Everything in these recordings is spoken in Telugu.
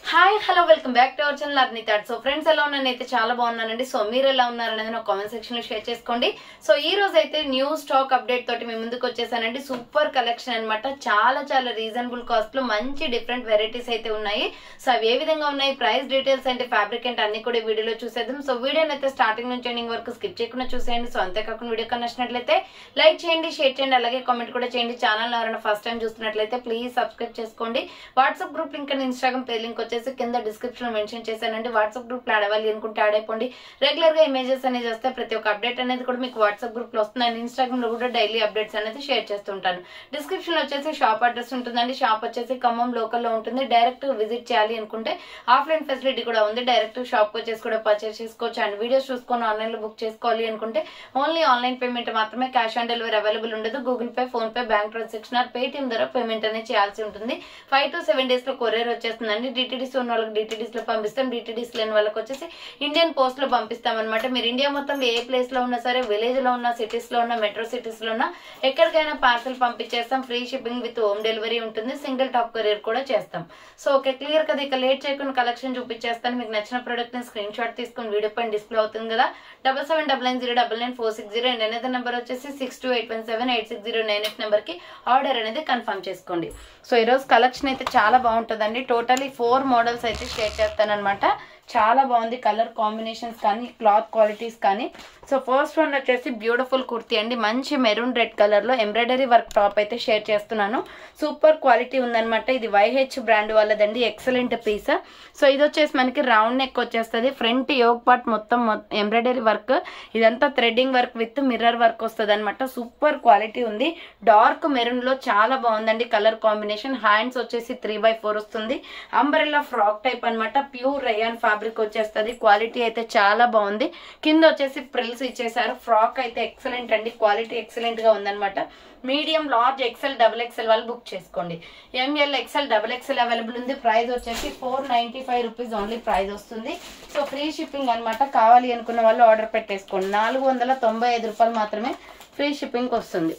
hi hello welcome back to our channel అర్ని థర్డ్ సో ఫ్రెండ్స్ ఎలా ఉన్నాను అయితే చాలా బాగున్నానండి సో మీరు ఎలా ఉన్నారనేది నా కామెంట్ సెక్షన్ లో షేర్ చేసుకోండి సో ఈ రోజు అయితే న్యూ స్టాక్ అప్డేట్ తోటి మీ ముందుకు వచ్చేసానండి సూపర్ కలెక్షన్ అన్నమాట చాలా చాలా రీజనబుల్ కాస్ట్ లో మంచి డిఫరెంట్ వెరైటీస్ అయితే ఉన్నాయి సో అవి ఏ విధంగా ఉన్నాయి ప్రైస్ డీటెయిల్స్ అంటే ఫ్యాబ్రిక్ అంటే అన్ని కూడా ఈ వీడియోలో చూసేద్దాం సో వీడియోని అయితే స్టార్టింగ్ నుంచి ఎండింగ్ వరకు స్కిప్ చేయకుండా చూసేయండి సో అంతేకాకుండా వీడియో కన్నా నచ్చినట్లయితే లైక్ చేయండి షేర్ చేయండి అలాగే కామెంట్ కూడా చేయండి ఛానల్ ఎవరైనా ఫస్ట్ టైం చూస్తున్నట్లయితే ప్లీజ్ సబ్స్క్రైబ్ చేసుకోండి WhatsApp group link and Instagram పే లింక్ వచ్చేసి కింద డిస్క్రిప్షన్ లో మెన్షన్ చేశానండి వాట్సాప్ గ్రూప్ లో ఆడవాలి అనుకుంటే యాడ్ అయిపోండి రెగ్యులర్ గా ఇమేజెస్ అనేది వస్తే ప్రతి ఒక్క అప్డేట్ అనేది కూడా మీకు వాట్సాప్ గ్రూప్ లో వస్తుంది అండ్ ఇన్స్టాగ్రామ్ లో కూడా డైలీ అప్డేట్స్ అనేది షేర్ చేస్తుంటాను డిస్క్రిప్షన్ లో వచ్చేసి షాప్ అడ్రస్ ఉంటుందండి షాప్ వచ్చేసి ఖమ్మం లోకల్ లో ఉంటుంది డైరెక్ట్ విజిట్ చేయాలి అనుకుంటే ఆఫ్లైన్ ఫెసిలిటీ కూడా ఉంది డైరెక్ట్ షాప్ వచ్చేసి కూడా పర్చేస్ చేసుకోవచ్చు అండ్ వీడియోస్ చూసుకొని ఆన్లైన్ లో బుక్ చేసుకోవాలి అనుకుంటే ఓన్లీ ఆన్లైన్ పేమెంట్ మాత్రమే క్యాష్ ఆన్ డెలివరీ అవైలబుల్ ఉండదు Google Pay PhonePe bank transaction or Paytm ద్వారా పేమెంట్ అనేది చేయాల్సి ఉంటుంది ఫైవ్ టు సెవెన్ డేస్ లో కొరియర్ వచ్చేస్తుందండి డిటీడీస్ ఉన్న వాళ్ళకి డిటీడీస్ లో పంపిస్తాం డిటీడీస్ లేని వాళ్ళకి వచ్చేసి ఇండియన్ పోస్ట్ లో పంపిస్తాం అనమాట మీరు ఇండియా మొత్తం ఏ ప్లేస్ లో ఉన్నా సరే విలేజ్ లో ఉన్న సిటీస్ లో ఉన్న మెట్రో సిటీస్ లో ఉన్న ఎక్కడికైనా పార్సల్ పంపించేస్తాం free shipping with home delivery ఉంటుంది సింగిల్ టాప్ కొరియర్ కూడా చేస్తాం సో ఓకే క్లియర్ కదా ఇక లేట్ చేయకుండా కలెక్షన్ చూపించేస్తాను మీకు నచ్చిన ప్రోడక్ట్ ని స్క్రీన్ షాట్ తీసుకొని వీడియో పైన డిస్ప్లే అవుతుంది కదా double seven double nine zero double nine four six zero and అనేది నెంబర్ వచ్చేసి six two eight one seven eight six zero nine eight number కి ఆర్డర్ అనేది కన్ఫర్మ్ చేసుకోండి సో ఈరోజు కలెక్షన్ అయితే చాలా బాగుంటుందండి టోటలీ ఫోర్ మోడల్స్ అయితే షేర్ చేస్తానన్నమాట చాలా బాగుంది కలర్ కాంబినేషన్స్ కానీ క్లాత్ క్వాలిటీస్ కానీ సో ఫస్ట్ వన్ వచ్చేసి బ్యూటిఫుల్ కుర్తీ అండి మంచి మెరూన్ రెడ్ కలర్ లో ఎంబ్రాయిడరీ వర్క్ టాప్ అయితే షేర్ చేస్తున్నాను సూపర్ క్వాలిటీ ఉందన్నమాట ఇది వైహెచ్ బ్రాండ్ వాళ్ళదండి ఎక్సలెంట్ పీస్ సో ఇది వచ్చేసి మనకి రౌండ్ నెక్ వచ్చేస్తుంది ఫ్రంట్ యోగ్ పార్ట్ మొత్తం ఎంబ్రాయిడరీ వర్క్ ఇదంతా threading work with mirror work వస్తుంది అనమాట సూపర్ క్వాలిటీ ఉంది డార్క్ మెరూన్ లో చాలా బాగుందండి కలర్ కాంబినేషన్ హ్యాండ్స్ వచ్చేసి త్రీ బై ఫోర్ వస్తుంది అంబరెల్లా ఫ్రాక్ టైప్ అన్నమాట ప్యూర్ రయాన్ ఫ్యాబ్రిక్ వచ్చేస్తుంది క్వాలిటీ అయితే చాలా బాగుంది కింద వచ్చేసి ప్రిల్స్ ఇచ్చేసారు ఫ్రాక్ అయితే ఎక్సలెంట్ అండి క్వాలిటీ ఎక్సలెంట్ గా ఉందన్నమాట medium large XL double XL వాళ్ళు బుక్ చేసుకోండి M L XL double XL available ఉంది ప్రైస్ వచ్చేసి four ninety five rupees only price వస్తుంది సో ఫ్రీ షిప్పింగ్ అన్నమాట కావాలి అనుకున్న వాళ్ళు ఆర్డర్ పెట్టేసుకోండి నాలుగు వందల తొంభై ఐదు రూపాయలు మాత్రమే ఫ్రీ షిప్పింగ్ వస్తుంది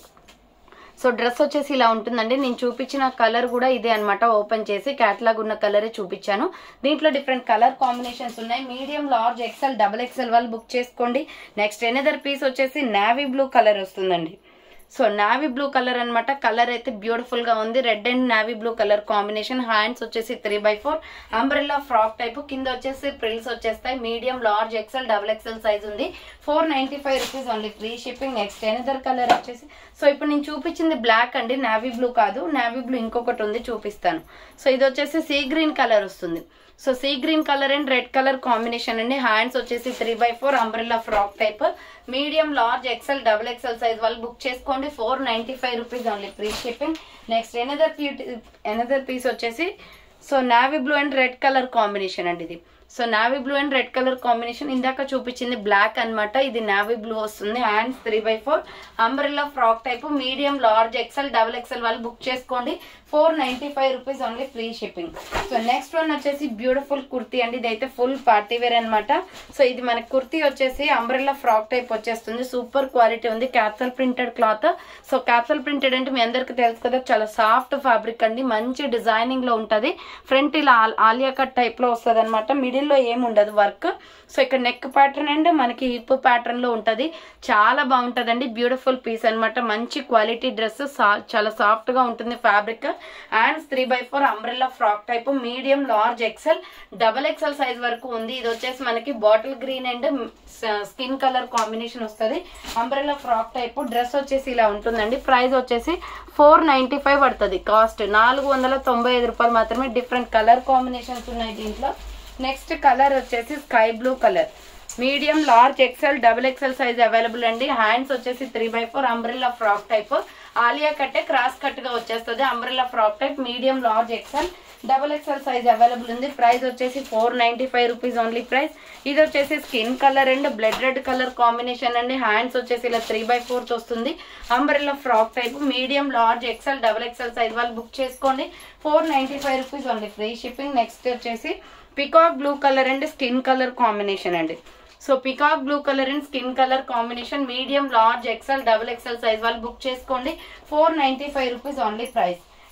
సో డ్రెస్ వచ్చేసి ఇలా ఉంటుందండి నేను చూపించిన కలర్ కూడా ఇదే అన్నమాట ఓపెన్ చేసి క్యాటలాగ్ ఉన్న కలరే చూపించాను దీంట్లో డిఫరెంట్ కలర్ కాంబినేషన్స్ ఉన్నాయి medium large XL double XL వాళ్ళు బుక్ చేసుకోండి నెక్స్ట్ ఎనదర్ పీస్ వచ్చేసి నావీ బ్లూ కలర్ వస్తుందండి సో నావీ బ్లూ కలర్ అనమాట కలర్ అయితే బ్యూటిఫుల్ గా ఉంది red and navy blue colour combination hands వచ్చేసి three by four umbrella frock type కింద వచ్చేసి ప్రిల్స్ వచ్చేస్తాయి medium large XL double XL size ఉంది four ninety five rupees only free shipping next another colour వచ్చేసి సో ఇప్పుడు నేను చూపించింది బ్లాక్ అండి నావీ బ్లూ కాదు నావీ బ్లూ ఇంకొకటి ఉంది చూపిస్తాను సో ఇది వచ్చేసి సీ గ్రీన్ కలర్ వస్తుంది so sea green colour and red colour combination అండి హ్యాండ్స్ వచ్చేసి three by four umbrella frock type medium large XL double XL size వాళ్ళు బుక్ చేసుకోండి four ninety five rupees only free shipping next another another piece వచ్చేసి so navy blue and red colour combination అండి ఇది so navy blue and red colour combination ఇందాక చూపించింది బ్లాక్ అన్నమాట ఇది నావీ బ్లూ వస్తుంది hands three by four umbrella frock type medium large XL double XL వాళ్ళు బుక్ చేసుకోండి four ninety five rupees only free shipping so next one వచ్చేసి బ్యూటిఫుల్ కుర్తీ అండి ఇదైతే ఫుల్ పార్టీ వేర్ అనమాట సో ఇది మనకి కుర్తీ వచ్చేసి అంబ్రెల్లా ఫ్రాక్ టైప్ వచ్చేస్తుంది సూపర్ క్వాలిటీ ఉంది capsule printed cloth so capsule printed అంటే మీ అందరికి తెలుసు కదా చాలా సాఫ్ట్ ఫ్యాబ్రిక్ అండి మంచి డిజైనింగ్ లో ఉంటది ఫ్రంట్ ఇలా ఆలియా కట్ టైప్ లో వస్తుంది అనమాట మిడిల్ లో ఏమి ఉండదు వర్క్ సో ఇక్కడ నెక్ ప్యాటర్న్ అండ్ మనకి హిప్ ప్యాటర్న్ లో ఉంటది చాలా బాగుంటదండి బ్యూటిఫుల్ పీస్ అన్నమాట మంచి క్వాలిటీ డ్రెస్ చాలా సాఫ్ట్ గా ఉంటుంది fabric and three by four umbrella frock type medium large XL double XL size వరకు ఉంది ఇది వచ్చేసి మనకి bottle green and skin colour combination వస్తుంది అంబ్రెల్లా ఫ్రాక్ టైప్ డ్రెస్ వచ్చేసి ఇలా ఉంటుందండి ప్రైస్ వచ్చేసి ఫోర్ నైన్టీ ఫైవ్ పడుతుంది కాస్ట్ నాలుగు వందల తొంభై ఐదు రూపాయలు మాత్రమే డిఫరెంట్ కలర్ కాంబినేషన్స్ ఉన్నాయి దీంట్లో నెక్స్ట్ కలర్ వచ్చేసి sky blue colour medium large XL double XL size available అండి హ్యాండ్స్ వచ్చేసి three by four umbrella frock type Alia కట్టే క్రాస్ కట్ గా వచ్చేస్తుంది umbrella frock type medium large XL double XL size available ఉంది ప్రైస్ వచ్చేసి four ninety five rupees only price ఇది వచ్చేసి skin colour and blood red colour combination అండి హ్యాండ్స్ వచ్చేసి ఇలా త్రీ బై ఫోర్త్ వస్తుంది umbrella frock type medium large XL double XL size వాళ్ళు బుక్ చేసుకోండి four ninety five rupees only free shipping next వచ్చేసి peacock blue colour and skin colour combination అండి so peacock blue colour and skin colour combination medium large XL double XL size వాళ్ళు బుక్ చేసుకోండి four ninety five rupees only price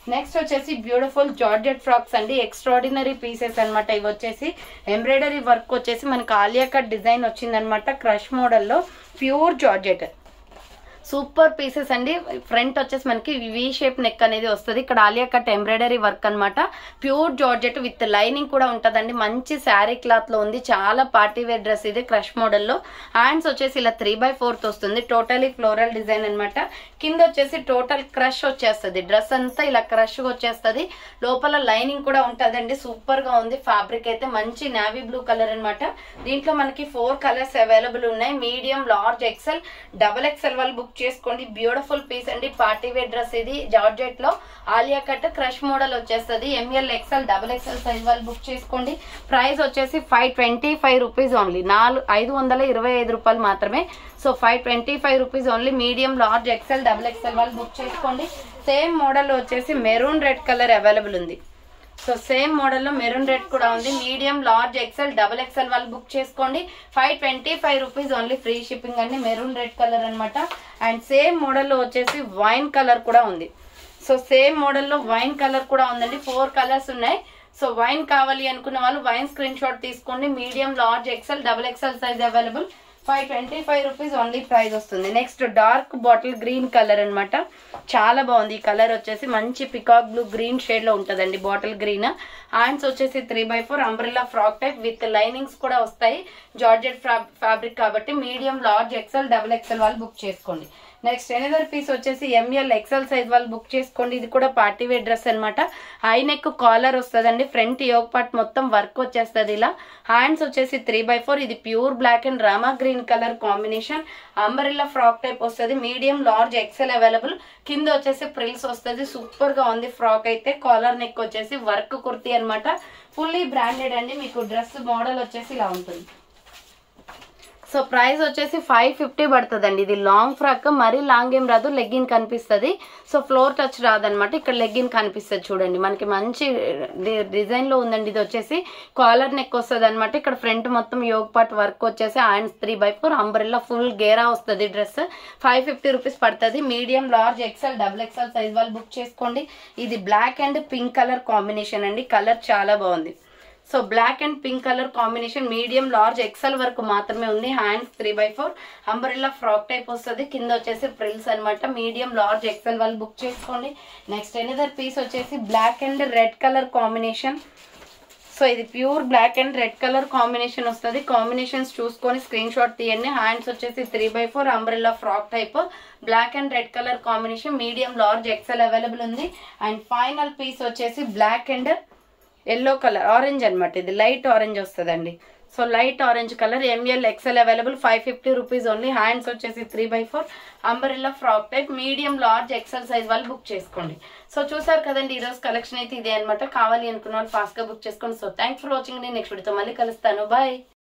next వచ్చేసి బ్యూటిఫుల్ జార్జెట్ ఫ్రాక్స్ అండి ఎక్స్ట్రాడినరీ పీసెస్ అన్నమాట ఇవి వచ్చేసి ఎంబ్రాయిడరీ వర్క్ వచ్చేసి మనకి ఆలియా కట్ డిజైన్ వచ్చిందనమాట క్రష్ మోడల్లో ప్యూర్ జార్జెట్ సూపర్ పీసెస్ అండి ఫ్రంట్ వచ్చేసి మనకి వి షేప్ నెక్ అనేది వస్తుంది ఇక్కడ ఆలియా కట్ ఎంబ్రాయిడరీ వర్క్ అన్నమాట ప్యూర్ జార్జెట్ విత్ లైనింగ్ కూడా ఉంటుందండి మంచి శారీ క్లాత్ లో ఉంది చాలా పార్టీ వేర్ డ్రెస్ ఇది క్రష్ మోడల్లో హ్యాండ్స్ వచ్చేసి ఇలా త్రీ బై ఫోర్త్ వస్తుంది టోటలీ ఫ్లోరల్ డిజైన్ అన్నమాట కింద వచ్చేసి టోటల్ క్రష్ వచ్చేస్తుంది డ్రెస్ అంతా ఇలా క్రష్ వచ్చేస్తుంది లోపల లైనింగ్ కూడా ఉంటుందండి సూపర్ గా ఉంది ఫ్యాబ్రిక్ అయితే మంచి నావీ బ్లూ కలర్ అన్నమాట దీంట్లో మనకి ఫోర్ కలర్స్ అవైలబుల్ ఉన్నాయి medium large XL double XL వాళ్ళు బుక్ చేసుకోండి బ్యూటిఫుల్ పీస్ అండి పార్టీ వేర్ డ్రెస్ ఇది జార్జెట్ లో ఆలియా కట్ క్రష్ మోడల్ వచ్చేస్తుంది M L XL double XL size వాళ్ళు బుక్ చేసుకోండి ప్రైస్ వచ్చేసి five twenty five rupees only నాలుగు ఐదు వందల ఇరవై ఐదు రూపాయలు మాత్రమే so five twenty five rupees only medium large XL double XL వాళ్ళు బుక్ చేసుకోండి సేమ్ మోడల్ వచ్చేసి మెరూన్ రెడ్ కలర్ అవైలబుల్ ఉంది సో సేమ్ మోడల్లో మెరూన్ రెడ్ కూడా ఉంది medium large XL double XL వాళ్ళు బుక్ చేసుకోండి five twenty five rupees only free shipping అండి మెరూన్ రెడ్ కలర్ అన్నమాట అండ్ సేమ్ మోడల్లో వచ్చేసి వైన్ కలర్ కూడా ఉంది సో సేమ్ మోడల్లో వైన్ కలర్ కూడా ఉందండి ఫోర్ కలర్స్ ఉన్నాయి సో వైన్ కావాలి అనుకున్న వాళ్ళు వైన్ స్క్రీన్ షాట్ తీసుకోండి medium large XL double XL size available five twenty five rupees only price వస్తుంది next dark bottle green colour అన్నమాట చాలా బాగుంది ఈ కలర్ వచ్చేసి మంచి పికాక్ బ్లూ గ్రీన్ షేడ్ లో ఉంటుందండి బాటిల్ గ్రీన్ హ్యాండ్స్ వచ్చేసి three by four umbrella frock type with linings కూడా వస్తాయి జార్జెట్ ఫ్యాబ్రిక్ కాబట్టి medium large XL double XL వాళ్ళు బుక్ చేసుకోండి నెక్స్ట్ ఎనదర్ పీస్ వచ్చేసి ఎంఎల్ ఎక్సెల్ సైజ్ వాళ్ళు బుక్ చేసుకోండి ఇది కూడా పార్టీ వేర్ డ్రెస్ అనమాట హై నెక్ కాలర్ వస్తుందండి ఫ్రంట్ యోగ్ పార్ట్ మొత్తం వర్క్ వచ్చేస్తుంది ఇలా హ్యాండ్స్ వచ్చేసి త్రీ బై ఫోర్ ఇది pure black and Rama green colour combination umbrella frock type వస్తుంది మీడియం లార్జ్ ఎక్సెల్ అవైలబుల్ కింద వచ్చేసి ప్రిల్స్ వస్తుంది సూపర్ గా ఉంది ఫ్రాక్ అయితే కాలర్ నెక్ వచ్చేసి వర్క్ కుర్తీ అనమాట ఫుల్లీ బ్రాండెడ్ అండి మీకు డ్రెస్ మోడల్ వచ్చేసి ఇలా ఉంటుంది సో ప్రైస్ వచ్చేసి ఫైవ్ ఫిఫ్టీ పడుతుందండి ఇది లాంగ్ ఫ్రాక్ మరీ లాంగ్ ఏం రాదు లెగ్గిన్ కనిపిస్తుంది సో ఫ్లోర్ టచ్ రాదనమాట ఇక్కడ లెగ్గిన్ కనిపిస్తుంది చూడండి మనకి మంచి డి- డిజైన్ లో ఉందండి ఇది వచ్చేసి కాలర్ నెక్ వస్తుంది అనమాట ఇక్కడ ఫ్రంట్ మొత్తం యోగ్ పార్ట్ వర్క్ వచ్చేసి hands three by four umbrella full గేరా వస్తుంది డ్రెస్ ఫైవ్ ఫిఫ్టీ రూపీస్ పడుతుంది medium large XL double XL size వాళ్ళు బుక్ చేసుకోండి ఇది black and pink colour combination అండి కలర్ చాలా బాగుంది so black and pink colour combination medium large XL వరకు మాత్రమే ఉంది hands three by four umbrella frock type వస్తుంది కింద వచ్చేసి ప్రిల్స్ అన్నమాట మీడియం లార్జ్ ఎక్సెల్ వాళ్ళు బుక్ చేసుకోండి నెక్స్ట్ ఎనదర్ పీస్ వచ్చేసి black and red colour combination so ఇది pure black and red colour combination వస్తుంది కాంబినేషన్స్ చూసుకొని స్క్రీన్ షాట్ తీయండి హ్యాండ్స్ వచ్చేసి three by four umbrella frock type black and red colour combination medium large XL available ఉంది అండ్ ఫైనల్ పీస్ వచ్చేసి black and yellow colour orange అన్నమాట ఇది లైట్ ఆరెంజ్ వస్తుందండి so light orange colour M L XL available five fifty rupees only hands వచ్చేసి three by four umbrella frock type medium large XL size వాళ్ళు బుక్ చేసుకోండి సో చూసారు కదండి ఈ రోజు కలెక్షన్ అయితే ఇదే అనమాట కావాలి అనుకున్న వాళ్ళు ఫాస్ట్ గా బుక్ చేసుకోండి సో థ్యాంక్స్ ఫర్ వాచింగ్ నేను నెక్స్ట్ వీడితో మళ్ళీ కలుస్తాను బాయ్